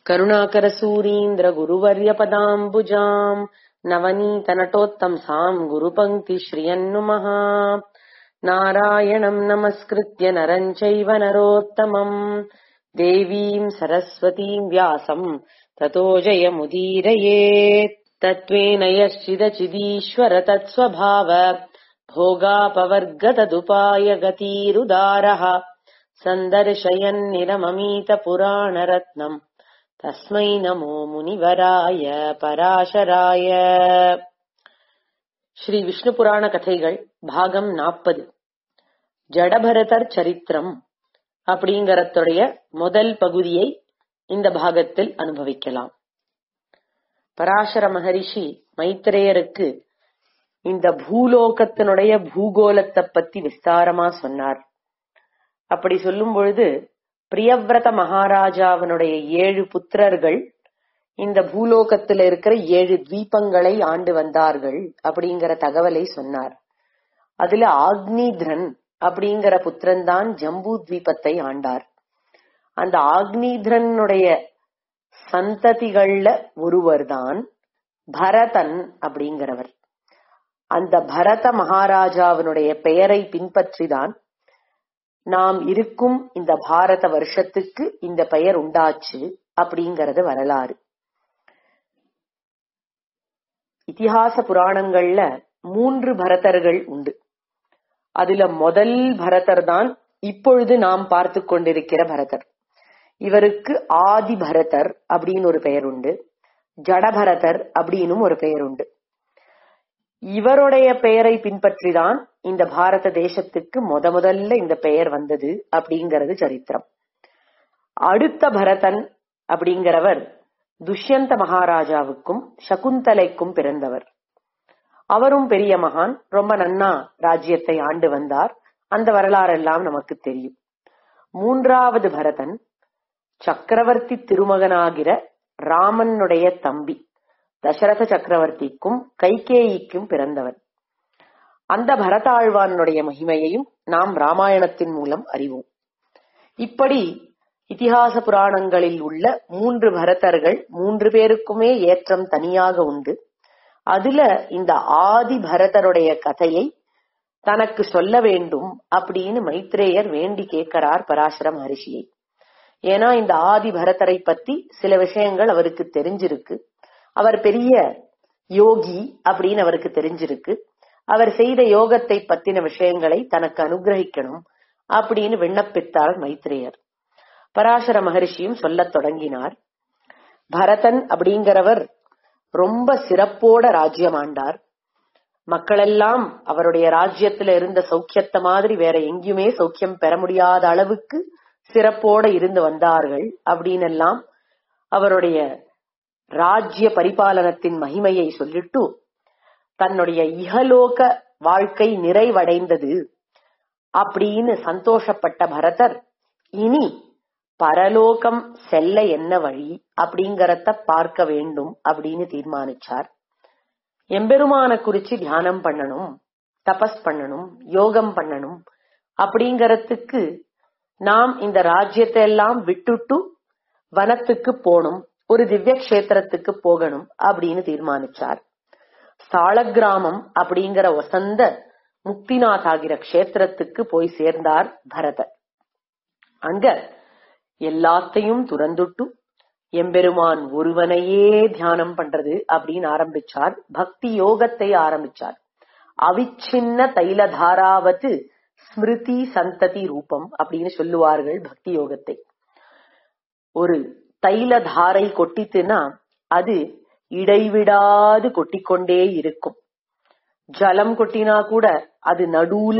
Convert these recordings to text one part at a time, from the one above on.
करुणाकरसूरीन्द्रगुरुवर्यपदाम्बुजाम् नवनीतनटोत्तंसाम् गुरुपङ्क्तिश्रियन्नुमः नारायणम् नमस्कृत्य नरम् चैव नरोत्तमम् देवीम् सरस्वतीम् व्यासम् ततो जयमुदीरयेत् तत्त्वेन यश्चिदचिदीश्वर तत्स्वभाव भोगापवर्गतदुपाय गतीरुदारः सन्दर्शयन्निरममीतपुराणरत्नम् तस्मै नमो முனிவராய பராசராய ஸ்ரீ விஷ்ணு புராண கதைகள் பாகம் நாற்பது ஜடபரதர் சரித்திரம் அப்படிங்கறதுடைய முதல் பகுதியை இந்த பாகத்தில் அனுபவிக்கலாம் பராசர மகரிஷி மைத்ரேயருக்கு இந்த பூலோகத்தினுடைய பூகோளத்தை பத்தி விஸ்தாரமா சொன்னார் அப்படி சொல்லும் பொழுது பிரியவ்ரத மகாராஜாவினுடைய ஏழு புத்திரர்கள் இந்த பூலோகத்துல இருக்கிற ஏழு தீபங்களை ஆண்டு வந்தார்கள் அப்படிங்கிற தகவலை சொன்னார் அதுல ஆக்னித்ரன் அப்படிங்கிற புத்திரன் தான் ஜம்பு தீபத்தை ஆண்டார் அந்த ஆக்னித்ரனுடைய சந்ததிகள்ல ஒருவர் தான் பரதன் அப்படிங்கிறவர் அந்த பரத மகாராஜாவினுடைய பெயரை பின்பற்றிதான் நாம் இருக்கும் இந்த பாரத வருஷத்துக்கு இந்த பெயர் உண்டாச்சு அப்படிங்கறது வரலாறு இதிகாச புராணங்கள்ல மூன்று பரதர்கள் உண்டு அதுல முதல் பரதர் தான் இப்பொழுது நாம் பார்த்து கொண்டிருக்கிற பரதர் இவருக்கு ஆதி பரதர் அப்படின்னு ஒரு பெயர் உண்டு ஜடபரதர் அப்படின்னும் ஒரு பெயர் உண்டு இவருடைய பெயரை பின்பற்றிதான் இந்த பாரத தேசத்துக்கு முத முதல்ல இந்த பெயர் வந்தது அப்படிங்கிறது சரித்திரம் அடுத்த பரதன் அப்படிங்கிறவர் துஷ்யந்த மகாராஜாவுக்கும் சகுந்தலைக்கும் பிறந்தவர் அவரும் பெரிய மகான் ரொம்ப நன்னா ராஜ்யத்தை ஆண்டு வந்தார் அந்த வரலாறெல்லாம் நமக்கு தெரியும் மூன்றாவது பரதன் சக்கரவர்த்தி திருமகனாகிற ராமனுடைய தம்பி தசரத சக்கரவர்த்திக்கும் கைகேயிக்கும் பிறந்தவன் அந்த பரதாழ்வானுடைய மகிமையையும் நாம் ராமாயணத்தின் மூலம் அறிவோம் இப்படி இதிகாச புராணங்களில் உள்ள மூன்று பரதர்கள் மூன்று பேருக்குமே ஏற்றம் தனியாக உண்டு அதுல இந்த ஆதி பரதருடைய கதையை தனக்கு சொல்ல வேண்டும் அப்படின்னு மைத்ரேயர் வேண்டி கேட்கிறார் பராசர மகரிஷியை ஏன்னா இந்த ஆதி பரதரை பத்தி சில விஷயங்கள் அவருக்கு தெரிஞ்சிருக்கு அவர் பெரிய யோகி அப்படின்னு அவருக்கு தெரிஞ்சிருக்கு அவர் செய்த யோகத்தை பத்தின விஷயங்களை தனக்கு அனுகிரகிக்கணும் அப்படின்னு விண்ணப்பித்தார் மைத்ரேயர் பராசர மகரிஷியும் சொல்லத் தொடங்கினார் பரதன் அப்படிங்கிறவர் ரொம்ப சிறப்போட ராஜ்யம் ஆண்டார் மக்களெல்லாம் அவருடைய ராஜ்யத்துல இருந்த சௌக்கியத்தை மாதிரி வேற எங்கேயுமே சௌக்கியம் பெற முடியாத அளவுக்கு சிறப்போட இருந்து வந்தார்கள் அப்படின்னு எல்லாம் அவருடைய ராஜ்ய பரிபாலனத்தின் மகிமையை சொல்லிட்டு தன்னுடைய இகலோக வாழ்க்கை நிறைவடைந்தது அப்படின்னு சந்தோஷப்பட்ட பரதர் இனி பரலோகம் செல்ல என்ன வழி அப்படிங்கறத பார்க்க வேண்டும் அப்படின்னு தீர்மானிச்சார் எம்பெருமான குறிச்சு தியானம் பண்ணணும் தபஸ் பண்ணணும் யோகம் பண்ணணும் அப்படிங்கறதுக்கு நாம் இந்த ராஜ்யத்தை எல்லாம் விட்டுட்டு வனத்துக்கு போகணும் ஒரு திவ்ய கஷேத்திரத்துக்கு போகணும் அப்படின்னு தீர்மானிச்சார் சாளகிராமம் அப்படிங்கிற வசந்த முக்திநாத் ஆகிற கஷேத்திரத்துக்கு போய் சேர்ந்தார் பரதர் அங்க எல்லாத்தையும் துறந்துட்டு எம்பெருமான் ஒருவனையே தியானம் பண்றது அப்படின்னு ஆரம்பிச்சார் பக்தி யோகத்தை ஆரம்பிச்சார் அவிச்சின்ன தைலதாராவது ஸ்மிருதி சந்ததி ரூபம் அப்படின்னு சொல்லுவார்கள் பக்தி யோகத்தை ஒரு தைல தாரை கொட்டித்துனா அது இடைவிடாது கொட்டிக்கொண்டே இருக்கும் ஜலம் கொட்டினா கூட அது நடுவுல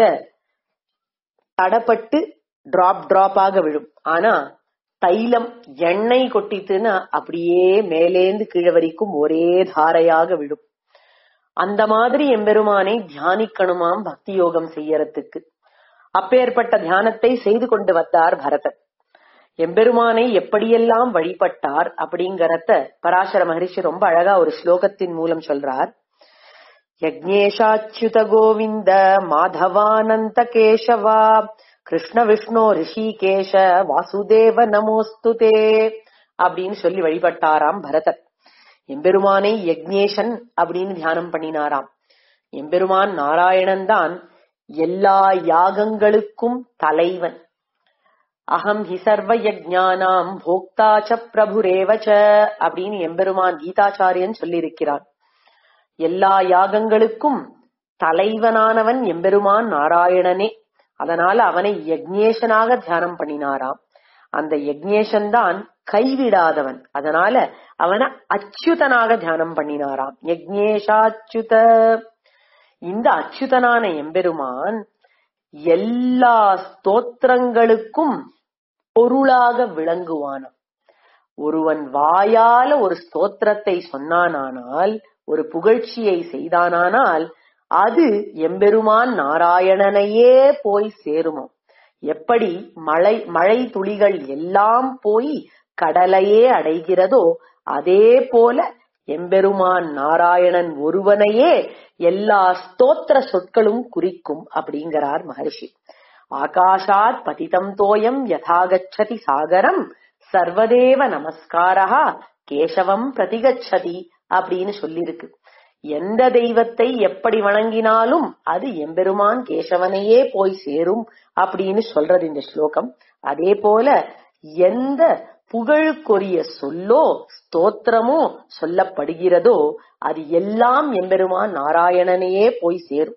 தடப்பட்டு டிராப் டிராப்பாக விழும் ஆனா தைலம் எண்ணெய் கொட்டித்துன்னா அப்படியே மேலேந்து கீழே வரைக்கும் ஒரே தாரையாக விழும் அந்த மாதிரி எம்பெருமானை தியானிக்கணுமாம் பக்தி யோகம் செய்யறதுக்கு அப்பேற்பட்ட தியானத்தை செய்து கொண்டு வந்தார் பரதன் எம்பெருமானை எப்படியெல்லாம் வழிபட்டார் அப்படிங்கறத பராசர மகரிஷி ரொம்ப அழகா ஒரு ஸ்லோகத்தின் மூலம் சொல்றார் யஜ்ஞேஷாச்சுத கோவிந்த மாதவானந்த கேசவா கிருஷ்ண விஷ்ணு ரிஷிகேஷ வாசுதேவ நமோஸ்துதே அப்படின்னு சொல்லி வழிபட்டாராம் பரதர் எம்பெருமானை யக்ஞேசன் அப்படின்னு தியானம் பண்ணினாராம் எம்பெருமான் நாராயணன் தான் எல்லா யாகங்களுக்கும் தலைவன் அகம் ஹி சர்வ யஜ்ஞானாம் போக்தாச்ச பிரபுரேவச்ச அப்படின்னு எம்பெருமான் கீதாச்சாரியன் சொல்லியிருக்கிறான் எல்லா யாகங்களுக்கும் தலைவனானவன் எம்பெருமான் நாராயணனே அதனால அவனை யக்ஞேசனாக தியானம் பண்ணினாராம் அந்த யக்ஞேசன் தான் கைவிடாதவன் அதனால அவனை அச்சுதனாக தியானம் பண்ணினாராம் யக்ஞேஷாச்சுத இந்த அச்சுதனான எம்பெருமான் எல்லா ஸ்தோத்திரங்களுக்கும் பொருளாக விளங்குவானாம் ஒருவன் வாயால ஒரு ஸ்தோத்திரத்தை சொன்னானானால் ஒரு புகழ்ச்சியை செய்தானானால் அது எம்பெருமான் நாராயணனையே போய் சேருமோ எப்படி மழை மழை துளிகள் எல்லாம் போய் கடலையே அடைகிறதோ அதே போல எம்பெருமான் நாராயணன் ஒருவனையே எல்லா ஸ்தோத்திர சொற்களும் குறிக்கும் அப்படிங்கிறார் மகர்ஷி ஆகாஷாத் பதிதம் தோயம் யதாகச்சதி சாகரம் சர்வதேவ நமஸ்காரா கேசவம் பிரதிகச்சதி அப்படின்னு சொல்லியிருக்கு எந்த தெய்வத்தை எப்படி வணங்கினாலும் அது எம்பெருமான் கேசவனையே போய் சேரும் அப்படின்னு சொல்றது இந்த ஸ்லோகம் அதே போல எந்த புகழுக்குரிய சொல்லோ ஸ்தோத்திரமோ சொல்லப்படுகிறதோ அது எல்லாம் எம்பெருமான் நாராயணனையே போய் சேரும்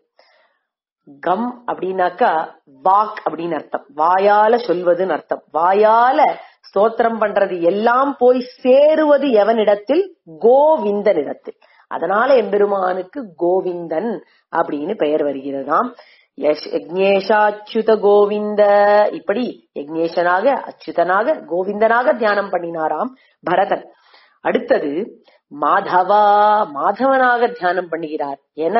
கம் அப்படின்னாக்கா வாக் அப்படின்னு அர்த்தம் வாயால சொல்வதுன்னு அர்த்தம் வாயால ஸ்தோத்திரம் பண்றது எல்லாம் போய் சேருவது எவனிடத்தில் கோவிந்தனிடத்தில் அதனால எம்பெருமானுக்கு கோவிந்தன் அப்படின்னு பெயர் வருகிறதாம் யக்ஞேஷாச்சுத கோவிந்த இப்படி யக்ஞேஷனாக அச்சுதனாக கோவிந்தனாக தியானம் பண்ணினாராம் பரதன் அடுத்தது மாதவா மாதவனாக தியானம் பண்ணுகிறார் ஏன்னா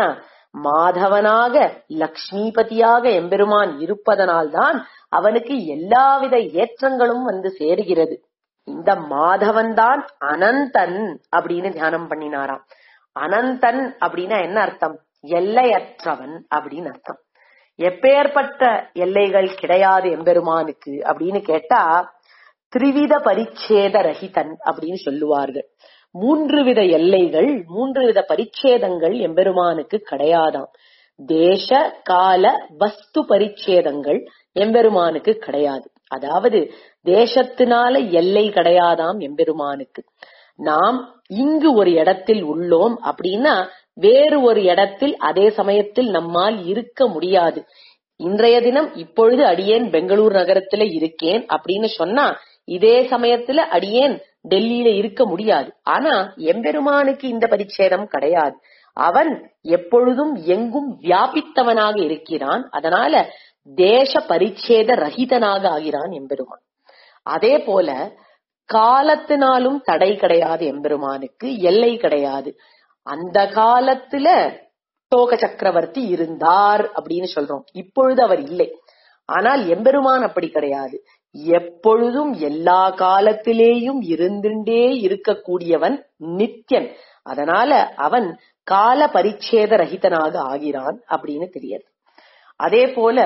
மாதவனாக லக்ஷ்மிபதியாக எம்பெருமான் இருப்பதனால்தான் அவனுக்கு எல்லாவித ஏற்றங்களும் வந்து சேருகிறது இந்த மாதவன் தான் அனந்தன் அப்படின்னு தியானம் பண்ணினாராம் அனந்தன் அப்படின்னா என்ன அர்த்தம் எல்லையற்றவன் அப்படின்னு அர்த்தம் எப்பேற்பட்ட எல்லைகள் கிடையாது எம்பெருமானுக்கு அப்படின்னு கேட்டா திரிவித பரிச்சேத ரஹிதன் அப்படின்னு சொல்லுவார்கள் மூன்று வித எல்லைகள் மூன்று வித பரிச்சேதங்கள் எம்பெருமானுக்கு கிடையாதாம் தேச கால வஸ்து பரிச்சேதங்கள் எம்பெருமானுக்கு கிடையாது அதாவது தேசத்தினால எல்லை கிடையாதாம் எம்பெருமானுக்கு நாம் இங்கு ஒரு இடத்தில் உள்ளோம் அப்படின்னா வேறு ஒரு இடத்தில் அதே சமயத்தில் நம்மால் இருக்க முடியாது இன்றைய தினம் இப்பொழுது அடியேன் பெங்களூர் நகரத்துல இருக்கேன் அப்படின்னு சொன்னா இதே சமயத்துல அடியேன் டெல்லியில இருக்க முடியாது ஆனா எம்பெருமானுக்கு இந்த பரிச்சேதம் கிடையாது அவன் எப்பொழுதும் எங்கும் வியாபித்தவனாக இருக்கிறான் அதனால தேச பரிச்சேத ரஹிதனாக ஆகிறான் எம்பெருமான் அதே போல காலத்தினாலும் தடை கிடையாது எம்பெருமானுக்கு எல்லை கிடையாது அந்த காலத்துல சோக சக்கரவர்த்தி இருந்தார் அப்படின்னு சொல்றோம் இப்பொழுது அவர் இல்லை ஆனால் எம்பெருமான் அப்படி கிடையாது எப்பொழுதும் எல்லா காலத்திலேயும் இருந்துட்டே இருக்கக்கூடியவன் நித்யன் அதனால அவன் கால பரிச்சேத ரஹிதனாக ஆகிறான் அப்படின்னு தெரியாது அதே போல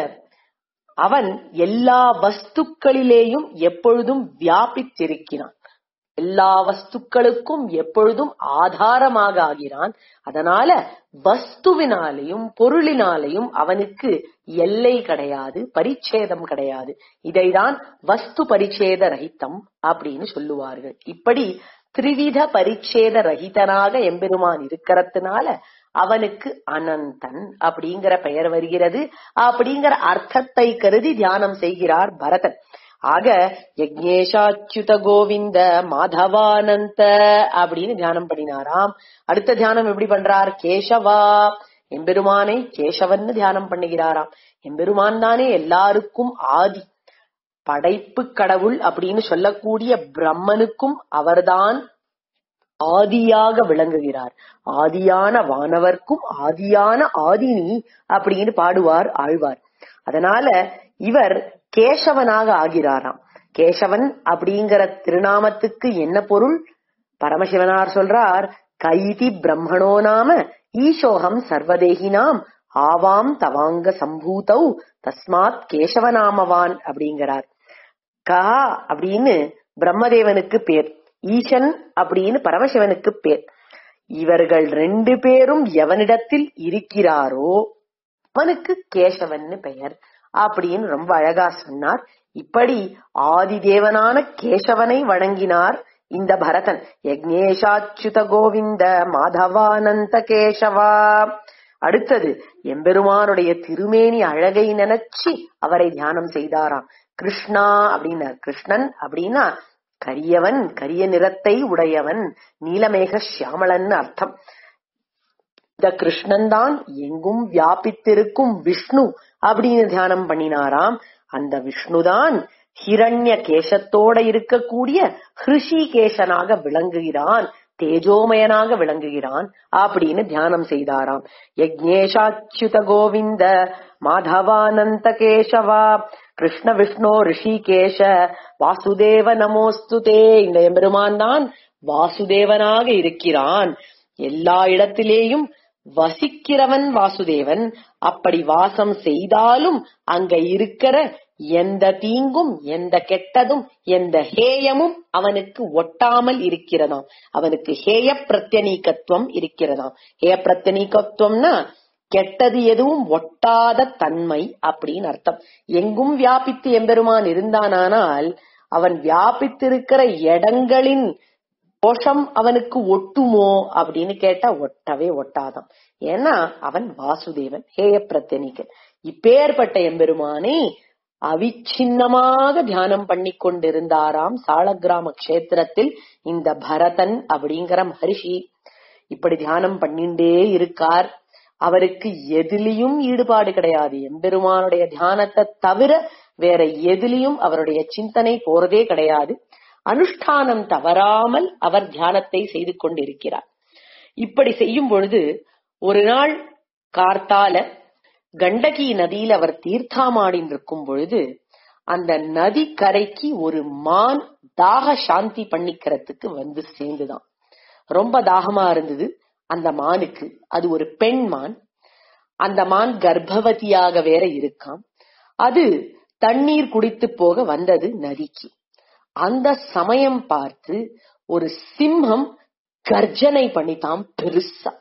அவன் எல்லா வஸ்துக்களிலேயும் எப்பொழுதும் வியாபித்திருக்கிறான் எல்லா வஸ்துக்களுக்கும் எப்பொழுதும் ஆதாரமாக ஆகிறான் அதனால வஸ்துவினாலையும் பொருளினாலையும் அவனுக்கு எல்லை கிடையாது பரிச்சேதம் கிடையாது இதைதான் வஸ்து பரிச்சேத ரஹிதம் அப்படின்னு சொல்லுவார்கள் இப்படி திரிவித பரிச்சேத ரஹிதனாக எம்பெருமான் இருக்கிறதுனால அவனுக்கு அனந்தன் அப்படிங்கிற பெயர் வருகிறது அப்படிங்கிற அர்த்தத்தை கருதி தியானம் செய்கிறார் பரதன் ஆக யக்ஞேஷாச்சுத கோவிந்த மாதவானந்த அப்படின்னு தியானம் பண்ணினாராம் அடுத்த தியானம் எப்படி பண்றார் கேசவா எம்பெருமானை கேசவன்னு தியானம் பண்ணுகிறாராம் எம்பெருமான் தானே எல்லாருக்கும் ஆதி படைப்பு கடவுள் அப்படின்னு சொல்லக்கூடிய பிரம்மனுக்கும் அவர்தான் ஆதியாக விளங்குகிறார் ஆதியான வானவர்க்கும் ஆதியான ஆதினி அப்படின்னு பாடுவார் ஆழ்வார் அதனால இவர் கேசவனாக ஆகிறாராம் கேசவன் அப்படிங்கிற திருநாமத்துக்கு என்ன பொருள் பரமசிவனார் சொல்றார் கைதி பிரம்மணோ நாம ஈசோகம் சர்வதேகினாம் ஆவாம் தவாங்க சம்பூதௌ தஸ்மாத் கேசவநாமவான் அப்படிங்கிறார் கா அப்படின்னு பிரம்மதேவனுக்கு பேர் ஈசன் அப்படின்னு பரமசிவனுக்கு பேர் இவர்கள் ரெண்டு பேரும் எவனிடத்தில் இருக்கிறாரோ அவனுக்கு கேசவன்னு பெயர் அப்படின்னு ரொம்ப அழகா சொன்னார் இப்படி ஆதிதேவனான கேசவனை வணங்கினார் இந்த பரதன் யக்ஞேஷாச்சுத கோவிந்த மாதவானந்த கேசவா அடுத்தது எம்பெருமானுடைய திருமேனி அழகை நினைச்சு அவரை தியானம் செய்தாராம் கிருஷ்ணா அப்படின்னார் கிருஷ்ணன் அப்படின்னா கரியவன் கரிய நிறத்தை உடையவன் நீலமேக சியாமளன் அர்த்தம் இந்த கிருஷ்ணன் தான் எங்கும் வியாபித்திருக்கும் விஷ்ணு அப்படின்னு தியானம் பண்ணினாராம் அந்த விஷ்ணுதான் ஹிரண்ய கேசத்தோட இருக்கக்கூடிய ஹிருஷிகேசனாக விளங்குகிறான் தேஜோமயனாக விளங்குகிறான் அப்படின்னு தியானம் செய்தாராம் யக்ஞேஷாச்சுத கோவிந்த மாதவானந்த கேசவா கிருஷ்ண விஷ்ணு ரிஷிகேஷ வாசுதேவ நமோஸ்துதே இந்த எம்பெருமான் தான் வாசுதேவனாக இருக்கிறான் எல்லா இடத்திலேயும் வசிக்கிறவன் வாசுதேவன் அப்படி வாசம் செய்தாலும் அங்க இருக்கிற எந்த தீங்கும் எந்த கெட்டதும் எந்த ஹேயமும் அவனுக்கு ஒட்டாமல் இருக்கிறதாம் அவனுக்கு ஹேய பிரத்யநீகத்துவம் இருக்கிறதாம் ஹேய பிரத்யநீகத்துவம்னா கெட்டது எதுவும் ஒட்டாத தன்மை அப்படின்னு அர்த்தம் எங்கும் வியாபித்து எம்பெருமான் இருந்தானானால் அவன் வியாபித்திருக்கிற இடங்களின் தோஷம் அவனுக்கு ஒட்டுமோ அப்படின்னு கேட்டா ஒட்டவே ஒட்டாதாம் ஏன்னா அவன் வாசுதேவன் ஹேய பிரத்யனிகன் இப்பேற்பட்ட எம்பெருமானை அவிச்சின்னமாக தியானம் பண்ணி கொண்டிருந்தாராம் சாலக்கிராம கஷேத்திரத்தில் இந்த பரதன் அப்படிங்கிற மகரிஷி இப்படி தியானம் பண்ணிண்டே இருக்கார் அவருக்கு எதிலையும் ஈடுபாடு கிடையாது எம்பெருமானுடைய தியானத்தை தவிர வேற எதிலையும் அவருடைய சிந்தனை போறதே கிடையாது அனுஷ்டானம் தவறாமல் அவர் தியானத்தை செய்து கொண்டிருக்கிறார் இப்படி செய்யும் பொழுது ஒரு நாள் கார்த்தால கண்டகி நதியில் அவர் தீர்த்தாமாடின் இருக்கும் பொழுது அந்த நதி கரைக்கு ஒரு மான் தாக சாந்தி பண்ணிக்கிறதுக்கு வந்து சேர்ந்துதான் ரொம்ப தாகமா இருந்தது அந்த மானுக்கு அது ஒரு பெண் மான் அந்த மான் கர்ப்பவதியாக வேற இருக்காம் அது தண்ணீர் குடித்து போக வந்தது நதிக்கு அந்த சமயம் பார்த்து ஒரு சிம்மம் கர்ஜனை பண்ணித்தாம் பெருசா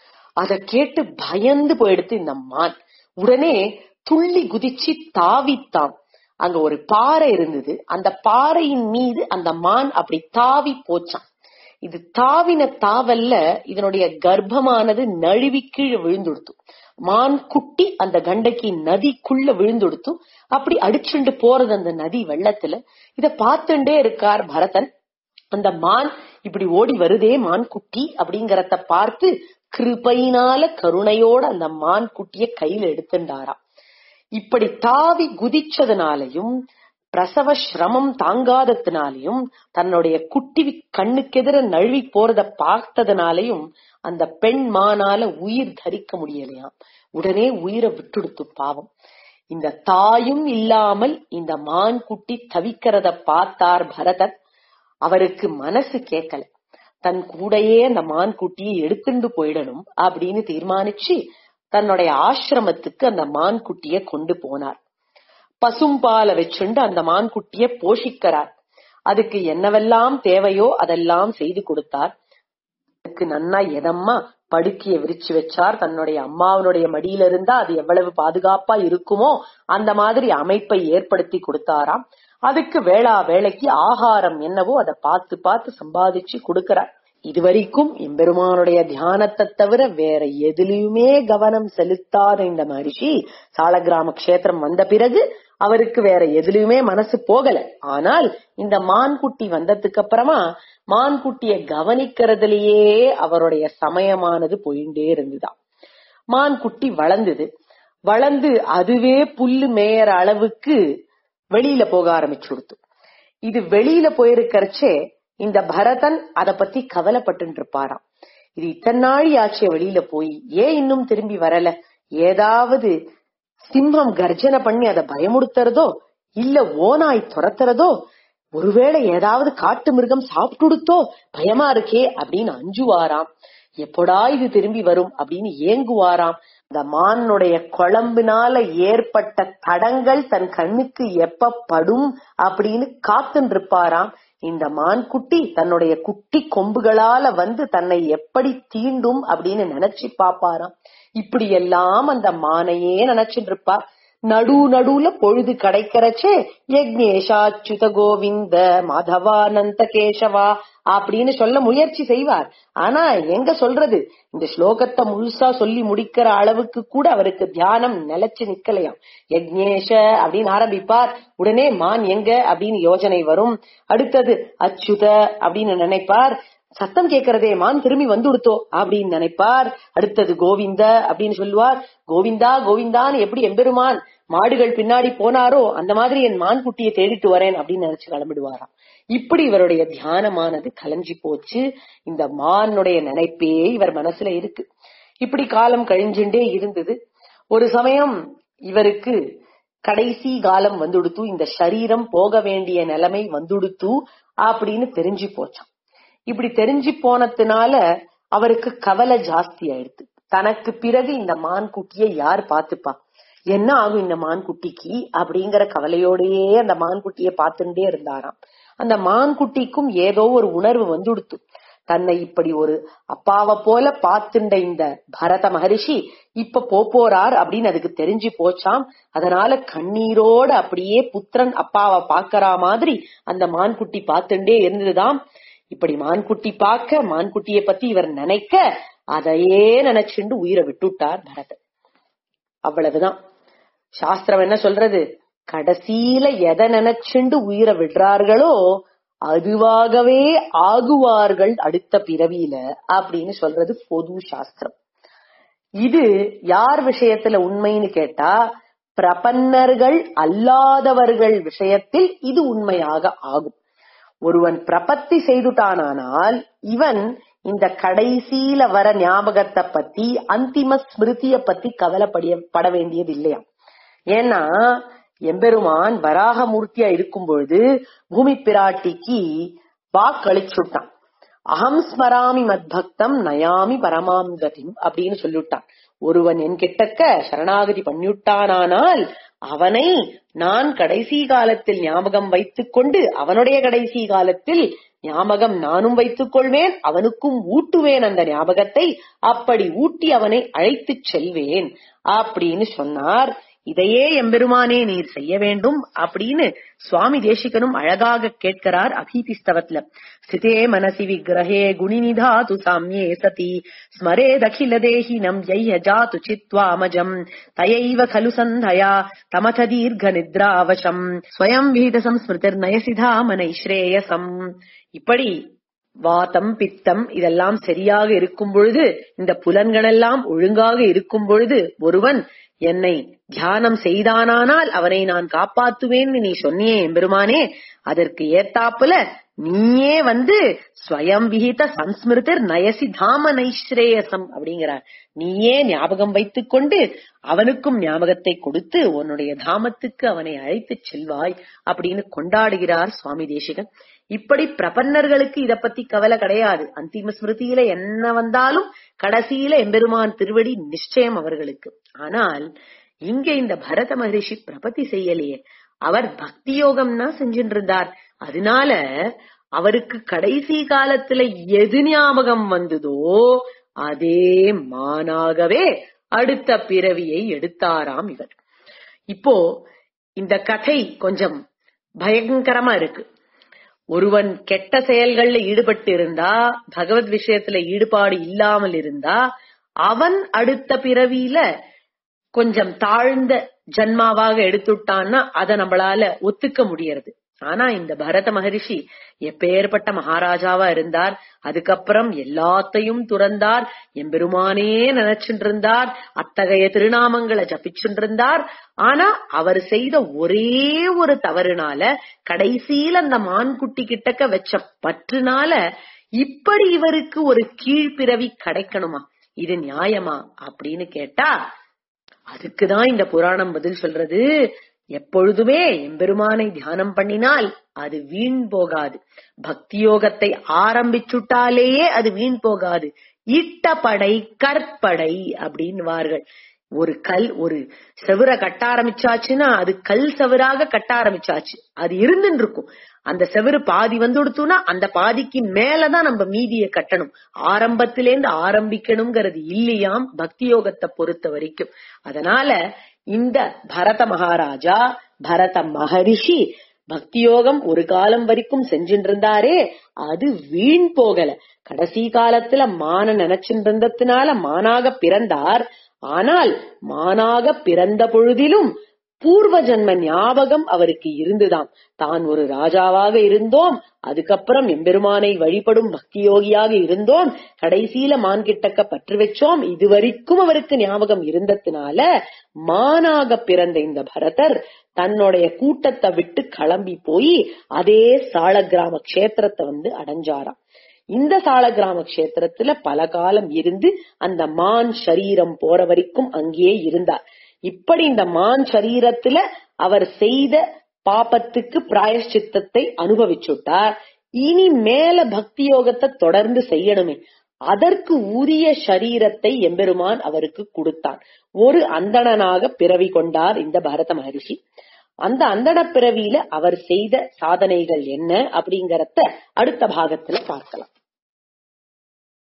அத கேட்டு பயந்து போயிடுத்து இந்த மான் உடனே துள்ளி குதிச்சு தாவித்தாம் அங்க ஒரு பாறை இருந்தது அந்த பாறையின் மீது அந்த மான் அப்படி தாவி போச்சான் இது தாவின தாவல்ல இதனுடைய கர்ப்பமானது நழுவி கீழே விழுந்துடுத்து மான் குட்டி அந்த கண்டக்கி நதிக்குள்ள விழுந்துடுத்து அப்படி அடிச்சுண்டு போறது அந்த நதி வெள்ளத்துல இத பார்த்துட்டே இருக்கார் பரதன் அந்த மான் இப்படி ஓடி வருதே மான் குட்டி அப்படிங்கறத பார்த்து கிருபையினால கருணையோட அந்த மான் குட்டிய கையில எடுத்துட்டாராம் இப்படி தாவி குதிச்சதுனாலையும் பிரசவ சிரமம் தாங்காததுனாலையும் தன்னுடைய குட்டி கண்ணுக்கெதிர நழுவி போறத பார்த்ததுனாலையும் அந்த பெண் மானால உயிர் தரிக்க முடியலையாம் உடனே உயிரை விட்டுடுத்து பாவம் இந்த தாயும் இல்லாமல் இந்த மான் குட்டி தவிக்கிறத பார்த்தார் பரதன் அவருக்கு மனசு கேட்கல தன் கூடையே அந்த மான் குட்டியை எடுத்துண்டு போயிடணும் அப்படின்னு தீர்மானிச்சு தன்னுடைய ஆசிரமத்துக்கு அந்த மான் குட்டிய கொண்டு போனார் பசும்பால வச்சுண்டு அந்த மான் குட்டிய போஷிக்கிறார் அதுக்கு என்னவெல்லாம் தேவையோ அதெல்லாம் செய்து கொடுத்தார் அதுக்கு நன்னா எதம்மா படுக்கைய விரிச்சு வச்சார் தன்னுடைய அம்மாவனுடைய மடியில இருந்தா அது எவ்வளவு பாதுகாப்பா இருக்குமோ அந்த மாதிரி அமைப்பை ஏற்படுத்தி கொடுத்தாராம் அதுக்கு வேளா வேலைக்கு ஆகாரம் என்னவோ அதை பார்த்து பார்த்து சம்பாதிச்சு கொடுக்கிறார் இதுவரைக்கும் எம்பெருமானுடைய தியானத்தை தவிர வேற எதுலயுமே கவனம் செலுத்தாத இந்த மகரிஷி சாலக்கிராம கஷேத்திரம் வந்த பிறகு அவருக்கு வேற எதுலயுமே மனசு போகல ஆனால் இந்த மான்குட்டி வந்ததுக்கு அப்புறமா மான்குட்டிய கவனிக்கிறதுலயே அவருடைய சமயமானது போயிட்டே இருந்துதான் மான்குட்டி வளர்ந்தது வளர்ந்து அதுவே புல்லு மேயற அளவுக்கு வெளியில போக ஆரம்பிச்சு கொடுத்து இது வெளியில போயிருக்கிறச்சே இந்த பரதன் அத பத்தி கவலைப்பட்டு இருப்பாராம் இது இத்தனை நாழி ஆச்சே வெளியில போய் ஏன் இன்னும் திரும்பி வரல ஏதாவது சிம்மம் கர்ஜனை பண்ணி அதை பயமுடுத்துறதோ இல்ல ஓனாய் துரத்துறதோ ஒருவேளை ஏதாவது காட்டு மிருகம் சாப்பிட்டுடுத்தோ பயமா இருக்கே அப்படின்னு அஞ்சுவாராம் எப்படா இது திரும்பி வரும் அப்படின்னு ஏங்குவாராம் இந்த மானுடைய குழம்பினால ஏற்பட்ட தடங்கள் தன் கண்ணுக்கு எப்ப படும் அப்படின்னு காத்துன்னு இருப்பாராம் இந்த மான்குட்டி தன்னுடைய குட்டி கொம்புகளால வந்து தன்னை எப்படி தீண்டும் அப்படின்னு நினைச்சு பாப்பாராம் இப்படி எல்லாம் அந்த மானையே நினைச்சிட்டு இருப்பா நடு நடுவுல பொழுது கிடைக்கிறச்சே யக்னேஷாச்சுத கோவிந்த மாதவானந்த கேசவா அப்படின்னு சொல்ல முயற்சி செய்வார் ஆனா எங்க சொல்றது இந்த ஸ்லோகத்தை முழுசா சொல்லி முடிக்கிற அளவுக்கு கூட அவருக்கு தியானம் நிலைச்சு நிக்கலையாம் யக்னேஷ அப்படின்னு ஆரம்பிப்பார் உடனே மான் எங்க அப்படின்னு யோஜனை வரும் அடுத்தது அச்சுத அப்படின்னு நினைப்பார் சத்தம் கேட்கிறதே மான் திரும்பி வந்து கொடுத்தோ அப்படின்னு நினைப்பார் அடுத்தது கோவிந்த அப்படின்னு சொல்லுவார் கோவிந்தா கோவிந்தான்னு எப்படி எம்பெருமான் மாடுகள் பின்னாடி போனாரோ அந்த மாதிரி என் மான் குட்டியை தேடிட்டு வரேன் அப்படின்னு நினைச்சு கிளம்பிடுவாராம் இப்படி இவருடைய தியானமானது கலைஞ்சி போச்சு இந்த மானுடைய நினைப்பே இவர் மனசுல இருக்கு இப்படி காலம் கழிஞ்சுட்டே இருந்தது ஒரு சமயம் இவருக்கு கடைசி காலம் வந்துடுத்து இந்த சரீரம் போக வேண்டிய நிலைமை வந்துடுத்து அப்படின்னு தெரிஞ்சு போச்சான் இப்படி தெரிஞ்சு போனதுனால அவருக்கு கவலை ஜாஸ்தி ஆயிடுது தனக்கு பிறகு இந்த மான் குட்டியை யார் பாத்துப்பா என்ன ஆகும் இந்த மான் குட்டிக்கு அப்படிங்கிற கவலையோடயே அந்த மான் குட்டியை பார்த்துட்டே இருந்தாராம் அந்த மான் குட்டிக்கும் ஏதோ ஒரு உணர்வு வந்துடுத்து தன்னை இப்படி ஒரு அப்பாவை போல பார்த்துண்ட இந்த பரத மகரிஷி இப்ப போறார் அப்படின்னு அதுக்கு தெரிஞ்சு போச்சாம் அதனால கண்ணீரோட அப்படியே புத்திரன் அப்பாவை பாக்கறா மாதிரி அந்த மான்குட்டி பார்த்துட்டே இருந்ததுதான் இப்படி மான்குட்டி பார்க்க மான்குட்டிய பத்தி இவர் நினைக்க அதையே நினைச்சுண்டு உயிரை விட்டுட்டார் பரதன் அவ்வளவுதான் சாஸ்திரம் என்ன சொல்றது கடைசியில எதை நினைச்சுண்டு உயிரை விடுறார்களோ அதுவாகவே ஆகுவார்கள் அடுத்த பிறவியில அப்படின்னு சொல்றது பொது சாஸ்திரம் இது யார் விஷயத்துல உண்மைன்னு கேட்டா பிரபன்னர்கள் அல்லாதவர்கள் விஷயத்தில் இது உண்மையாக ஆகும் ஒருவன் பிரபத்தி செய்துட்டானால் இவன் இந்த கடைசியில வர ஞாபகத்தை பத்தி அந்திம ஸ்மிருதிய பத்தி கவலைப்படிய பட வேண்டியது இல்லையா ஏன்னா எம்பெருமான் வராகமூர்த்தியா இருக்கும் பொழுது பூமி பிராட்டிக்கு வாக்களிச்சுட்டான் அகம் ஸ்மராமி மத்பக்தம் நயாமி பரமாம் கதிம் அப்படின்னு சொல்லிவிட்டான் ஒருவன் என் கிட்டக்க சரணாகதி பண்ணிவிட்டானால் அவனை நான் கடைசி காலத்தில் ஞாபகம் வைத்துக் கொண்டு அவனுடைய கடைசி காலத்தில் ஞாபகம் நானும் வைத்துக் கொள்வேன் அவனுக்கும் ஊட்டுவேன் அந்த ஞாபகத்தை அப்படி ஊட்டி அவனை அழைத்துச் செல்வேன் அப்படின்னு சொன்னார் இதையே எம்பெருமானே நீர் செய்ய வேண்டும் அப்படின்னு சுவாமி தேசிகனும் அழகாக கேட்கிறார் அபீதிஸ்தவத்துல ஸ்திதே மனசி விக்கிரகே குணிநிதாது சாமியே சதி ஸ்மரேதகில தேஹினம் ஜெய்ய ஜாது சித்வாமஜம் தயைவ கலு சந்தயா தமத தீர்க்க நித்ராவசம் ஸ்வயம் விஹித சம்ஸ்மிருதிர் நயசிதாமனை ஸ்ரேயசம் இப்படி வாதம் பித்தம் இதெல்லாம் சரியாக இருக்கும் பொழுது இந்த புலன்களெல்லாம் ஒழுங்காக இருக்கும் பொழுது ஒருவன் என்னை தியானம் செய்தானானால் அவனை நான் காப்பாத்துவேன்னு நீ சொன்னியே எம்பெருமானே அதற்கு ஏத்தாப்புல நீயே வந்து ஸ்வயம் விகித சம்ஸ்மிருதர் நயசி தாம நைஸ்ரேயசம் அப்படிங்கிறார் நீயே ஞாபகம் வைத்துக் கொண்டு அவனுக்கும் ஞாபகத்தை கொடுத்து உன்னுடைய தாமத்துக்கு அவனை அழைத்துச் செல்வாய் அப்படின்னு கொண்டாடுகிறார் சுவாமி தேசிகன் இப்படி பிரபன்னர்களுக்கு இத பத்தி கவலை கிடையாது அந்திம ஸ்மிருதியில என்ன வந்தாலும் கடைசியில எம்பெருமான் திருவடி நிச்சயம் அவர்களுக்கு ஆனால் இங்க இந்த பரத மகரிஷி பிரபத்தி செய்யலையே அவர் பக்தி யோகம்னா செஞ்சுட்டு இருந்தார் அதனால அவருக்கு கடைசி காலத்துல எது ஞாபகம் வந்ததோ அதே மானாகவே அடுத்த பிறவியை எடுத்தாராம் இவர் இப்போ இந்த கதை கொஞ்சம் பயங்கரமா இருக்கு ஒருவன் கெட்ட செயல்கள்ல ஈடுபட்டு இருந்தா பகவத் விஷயத்துல ஈடுபாடு இல்லாமல் இருந்தா அவன் அடுத்த பிறவியில கொஞ்சம் தாழ்ந்த ஜன்மாவாக எடுத்துட்டான்னா அதை நம்மளால ஒத்துக்க முடியறது ஆனா இந்த பரத மகரிஷி எப்பேற்பட்ட மகாராஜாவா இருந்தார் அதுக்கப்புறம் எல்லாத்தையும் துறந்தார் எம்பெருமானே நினைச்சுட்டு இருந்தார் அத்தகைய திருநாமங்களை ஜபிச்சுட்டு இருந்தார் ஆனா அவர் செய்த ஒரே ஒரு தவறுனால கடைசியில அந்த மான்குட்டி கிட்டக்க வச்ச பற்றுனால இப்படி இவருக்கு ஒரு கீழ்பிறவி கிடைக்கணுமா இது நியாயமா அப்படின்னு கேட்டா அதுக்குதான் இந்த புராணம் பதில் சொல்றது எப்பொழுதுமே எம்பெருமானை தியானம் பண்ணினால் அது வீண் போகாது பக்தி யோகத்தை ஆரம்பிச்சுட்டாலேயே அது வீண் போகாது இட்ட படை கற்படை அப்படின்வார்கள் ஒரு கல் ஒரு செவரை கட்ட ஆரம்பிச்சாச்சுன்னா அது கல் செவராக கட்ட ஆரம்பிச்சாச்சு அது இருந்துட்டு இருக்கும் அந்த செவரு பாதி வந்து கொடுத்தோம்னா அந்த பாதிக்கு மேலதான் நம்ம மீதியை கட்டணும் ஆரம்பத்திலேருந்து ஆரம்பிக்கணுங்கிறது இல்லையாம் பக்தி யோகத்தை பொறுத்த வரைக்கும் அதனால இந்த பரத மகாராஜா பரத மகரிஷி பக்தி யோகம் ஒரு காலம் வரைக்கும் செஞ்சுட்டு இருந்தாரே அது வீண் போகல கடைசி காலத்துல மான நினைச்சுட்டு இருந்ததுனால மானாக பிறந்தார் ஆனால் மானாக பிறந்த பொழுதிலும் பூர்வ ஜன்ம ஞாபகம் அவருக்கு இருந்துதாம் தான் ஒரு ராஜாவாக இருந்தோம் அதுக்கப்புறம் எம்பெருமானை வழிபடும் பக்தி யோகியாக இருந்தோம் கடைசியில மான் கிட்டக்க பற்று வச்சோம் இதுவரைக்கும் அவருக்கு ஞாபகம் இருந்ததுனால மானாக பிறந்த இந்த பரதர் தன்னுடைய கூட்டத்தை விட்டு கிளம்பி போய் அதே சால கிராம கஷேத்திரத்தை வந்து அடைஞ்சாராம் இந்த சால கிராம கஷேத்திரத்துல பல காலம் இருந்து அந்த மான் சரீரம் போற வரைக்கும் அங்கேயே இருந்தார் இப்படி இந்த மான் சரீரத்துல அவர் செய்த பாபத்துக்கு பிராயஷ்சித்தத்தை அனுபவிச்சுட்டார் இனி மேல பக்தி யோகத்தை தொடர்ந்து செய்யணுமே அதற்கு உரிய சரீரத்தை எம்பெருமான் அவருக்கு கொடுத்தான் ஒரு அந்தணனாக பிறவி கொண்டார் இந்த பரத மகரிஷி அந்த அந்தண பிறவியில அவர் செய்த சாதனைகள் என்ன அப்படிங்கறத அடுத்த பாகத்துல பார்க்கலாம்